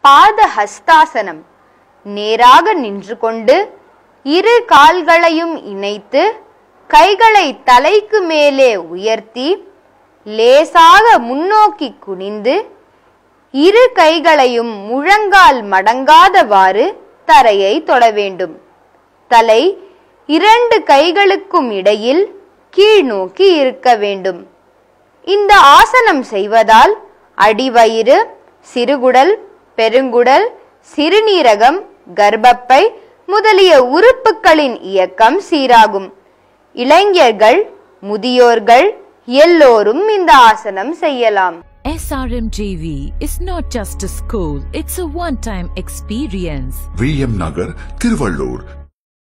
பாத ஹஸ்தாசனம் நேராக நின்று கொண்டு இரு கால்களையும் இணைத்து கைகளை தலைக்கு மேலே உயர்த்தி லேசாக முன்னோக்கி குனிந்து இரு கைகளையும் முழங்கால் மடங்காதவாறு தரையை தொட வேண்டும் தலை இரண்டு கைகளுக்கும் இடையில் கீழ் நோக்கி இருக்க வேண்டும் இந்த ஆசனம் செய்வதால் அடிவயிறு சிறுகுடல் பெருங்குடல் சிறுநீரகம் கர்ப்பப்பை முதலிய உறுப்புகளின் இயக்கம் சீராகும் இளைஞர்கள் முதியோர்கள் எல்லோரும் இந்த ஆசனம் செய்யலாம் SRMJV is not just a school, it's a one time experience. V M Nagar Tiruvallur